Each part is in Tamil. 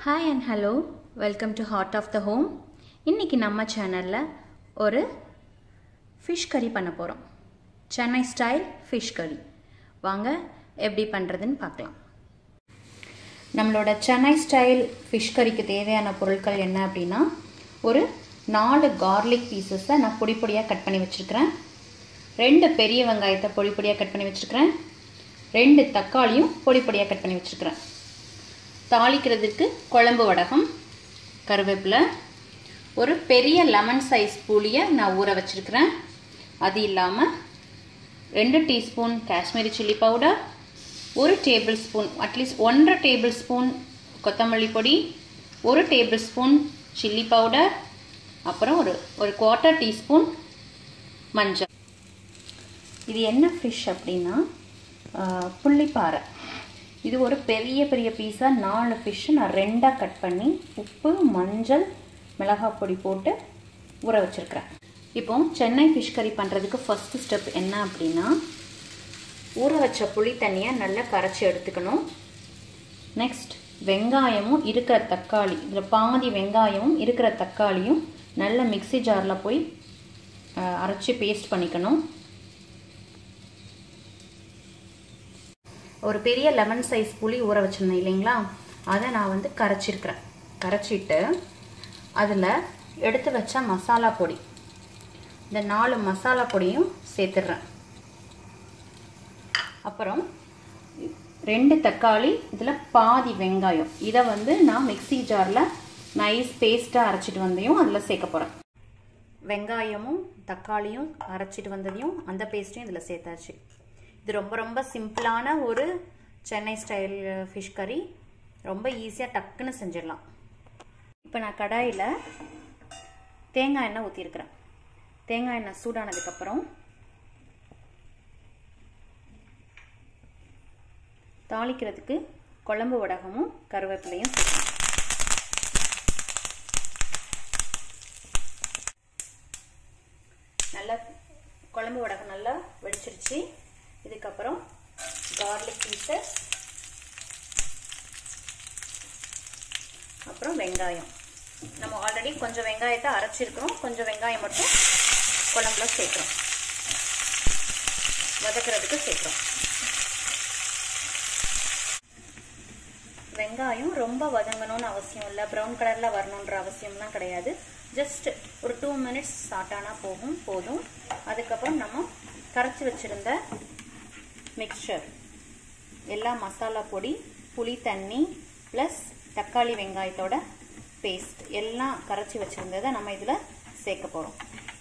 hi and hello welcome to heart of the home இன்றைக்கி நம்ம சேனலில் ஒரு ஃபிஷ் கறி பண்ண போகிறோம் சென்னை ஸ்டைல் ஃபிஷ் கறி வாங்க எப்படி பண்ணுறதுன்னு பார்க்கலாம் நம்மளோட சென்னை ஸ்டைல் ஃபிஷ் கறிக்கு தேவையான பொருட்கள் என்ன அப்படின்னா ஒரு நாலு கார்லிக் பீசஸை நான் பொடி பொடியாக கட் பண்ணி வச்சுருக்கிறேன் ரெண்டு பெரிய வெங்காயத்தை பொடி பொடியாக கட் பண்ணி வச்சுருக்கிறேன் ரெண்டு தக்காளியும் பொடி பொடியாக கட் பண்ணி வச்சுருக்கிறேன் தாளிக்கிறதுக்கு குழம்பு வடகம் கருவேப்பிலை ஒரு பெரிய லெமன் சைஸ் புளியை நான் ஊற வச்சுருக்கிறேன் அது இல்லாமல் ரெண்டு டீஸ்பூன் காஷ்மீரி சில்லி பவுடர் ஒரு டேபிள் ஸ்பூன் அட்லீஸ்ட் ஒன்றரை டேபிள் ஸ்பூன் கொத்தமல்லி பொடி ஒரு டேபிள் ஸ்பூன் சில்லி பவுடர் அப்புறம் ஒரு ஒரு குவார்ட்டர் டீஸ்பூன் மஞ்சள் இது என்ன ஃபிஷ் அப்படின்னா புள்ளிப்பாறை இது ஒரு பெரிய பெரிய பீஸாக நாலு ஃபிஷ்ஷு நான் ரெண்டாக கட் பண்ணி உப்பு மஞ்சள் மிளகாய் பொடி போட்டு ஊற வச்சுருக்கிறேன் இப்போ சென்னை ஃபிஷ் கறி பண்ணுறதுக்கு ஃபஸ்ட்டு ஸ்டெப் என்ன அப்படின்னா ஊற வச்ச புளி தண்ணியை நல்லா கரைச்சி எடுத்துக்கணும் நெக்ஸ்ட் வெங்காயமும் இருக்கிற தக்காளி இதில் பாதி வெங்காயமும் இருக்கிற தக்காளியும் நல்ல மிக்சி ஜாரில் போய் அரைச்சி பேஸ்ட் பண்ணிக்கணும் ஒரு பெரிய லெமன் சைஸ் புளி ஊற வச்சுருந்தேன் இல்லைங்களா அதை நான் வந்து கரைச்சிருக்கிறேன் கரைச்சிட்டு அதில் எடுத்து வச்ச மசாலா பொடி இந்த நாலு மசாலா பொடியும் சேர்த்துடுறேன் அப்புறம் ரெண்டு தக்காளி இதில் பாதி வெங்காயம் இதை வந்து நான் மிக்சி ஜாரில் நைஸ் பேஸ்ட்டாக அரைச்சிட்டு வந்தையும் அதில் சேர்க்க போகிறேன் வெங்காயமும் தக்காளியும் அரைச்சிட்டு வந்ததையும் அந்த பேஸ்ட்டையும் இதில் சேர்த்தாச்சு இது ரொம்ப ரொம்ப சிம்பிளான ஒரு சென்னை ஸ்டைல் ஃபிஷ் கறி ரொம்ப ஈஸியாக டக்குன்னு செஞ்சிடலாம் இப்போ நான் கடாயில் தேங்காய் எண்ணெய் ஊற்றிருக்கிறேன் தேங்காய் எண்ணெய் சூடானதுக்கப்புறம் தாளிக்கிறதுக்கு குழம்பு வடகமும் கருவேப்பிலையும் சேர்க்கணும் நல்லா குழம்பு வடகம் நல்லா வெடிச்சிருச்சு இதுக்கப்புறம் கார்லிக் பீசஸ் அப்புறம் வெங்காயம் நம்ம ஆல்ரெடி கொஞ்சம் வெங்காயத்தை அரைச்சிருக்கிறோம் கொஞ்சம் வெங்காயம் மட்டும் குழம்புல சேர்க்குறோம் வதக்கிறதுக்கு சேர்க்குறோம் வெங்காயம் ரொம்ப வதங்கணும்னு அவசியம் இல்லை ப்ரௌன் கலரில் வரணுன்ற அவசியம்லாம் கிடையாது ஜஸ்ட் ஒரு டூ மினிட்ஸ் ஸ்டார்ட் ஆனால் போகும் போதும் அதுக்கப்புறம் நம்ம கரைச்சி வச்சுருந்த மிக்சர் எல்லா மசாலா பொடி புளி தண்ணி ப்ளஸ் தக்காளி வெங்காயத்தோட பேஸ்ட் எல்லாம் கரைச்சி வச்சுருந்ததை நம்ம இதில் சேர்க்க போகிறோம்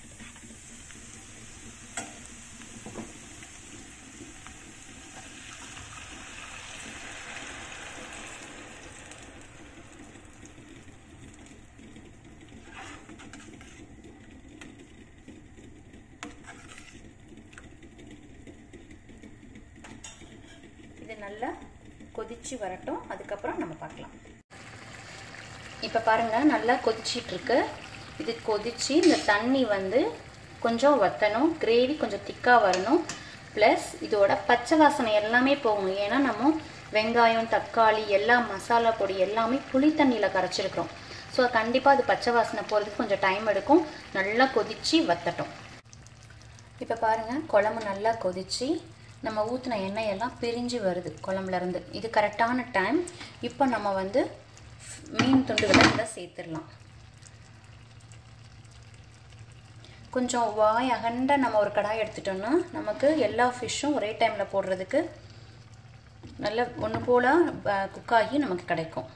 இது நல்லா கொதிச்சு வரட்டும் அதுக்கப்புறம் நம்ம பார்க்கலாம் இப்போ பாருங்கள் நல்லா கொதிச்சிட்ருக்கு இது கொதிச்சு இந்த தண்ணி வந்து கொஞ்சம் வத்தணும் கிரேவி கொஞ்சம் திக்காக வரணும் ப்ளஸ் இதோட பச்சை வாசனை எல்லாமே போகணும் ஏன்னா நம்ம வெங்காயம் தக்காளி எல்லா மசாலா பொடி எல்லாமே புளி தண்ணியில் கரைச்சிருக்கிறோம் ஸோ கண்டிப்பாக அது பச்சை வாசனை போகிறதுக்கு கொஞ்சம் டைம் எடுக்கும் நல்லா கொதித்து வத்தட்டும் இப்போ பாருங்கள் குழம்பு நல்லா கொதித்து நம்ம ஊற்றின எண்ணெய் எல்லாம் பிரிஞ்சு வருது குழம்புலேருந்து இது கரெக்டான டைம் இப்போ நம்ம வந்து மீன் துண்டுகளை இதில் சேர்த்துடலாம் கொஞ்சம் வாய் அகண்ட நம்ம ஒரு கடாய் எடுத்துட்டோம்னா நமக்கு எல்லா ஃபிஷ்ஷும் ஒரே டைமில் போடுறதுக்கு நல்ல ஒன்று போல் குக்காகி நமக்கு கிடைக்கும்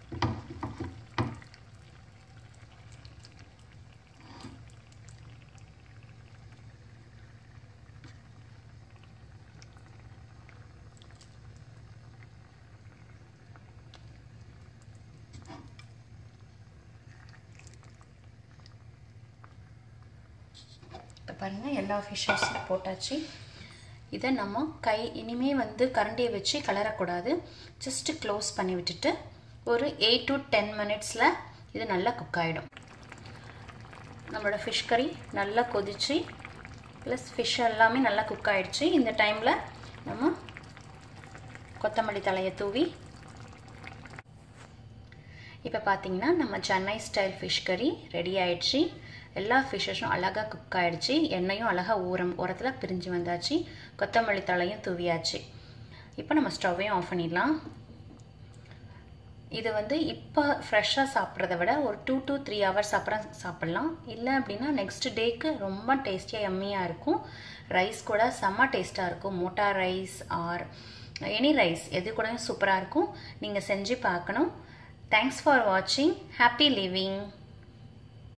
இப்போ பாருங்கள் எல்லா ஃபிஷ்ஷஸும் போட்டாச்சு இதை நம்ம கை இனிமே வந்து கரண்டியை வச்சு கலரக்கூடாது ஜஸ்ட்டு க்ளோஸ் பண்ணி விட்டுட்டு ஒரு எயிட் டு டென் மினிட்ஸில் இது நல்லா குக் ஆகிடும் நம்மளோட ஃபிஷ் கறி நல்லா கொதிச்சு ப்ளஸ் ஃபிஷ் எல்லாமே நல்லா குக் ஆகிடுச்சு இந்த டைமில் நம்ம கொத்தமல்லி தலையை தூவி இப்போ பார்த்தீங்கன்னா நம்ம Chennai style fish curry ready ஆயிடுச்சு எல்லா ஃபிஷ்ஷஸும் அழகாக குக் ஆகிடுச்சு எண்ணெயும் அழகாக ஊரம் உரத்தில் பிரிஞ்சு வந்தாச்சு கொத்தமல்லி தலையும் தூவியாச்சு இப்போ நம்ம ஸ்டவ்வையும் ஆஃப் பண்ணிடலாம் இது வந்து இப்போ ஃப்ரெஷ்ஷாக சாப்பிட்றத விட ஒரு டூ டு த்ரீ ஹவர்ஸ் அப்புறம் சாப்பிட்லாம் இல்லை அப்படின்னா நெக்ஸ்ட் டேக்கு ரொம்ப டேஸ்டியாக எம்மியாக இருக்கும் ரைஸ் கூட செம்ம டேஸ்ட்டாக இருக்கும் மோட்டா ரைஸ் ஆர் எனி ரைஸ் எது கூடயும் சூப்பராக இருக்கும் நீங்கள் செஞ்சு பார்க்கணும் தேங்க்ஸ் ஃபார் வாட்சிங் ஹாப்பி லிவிங்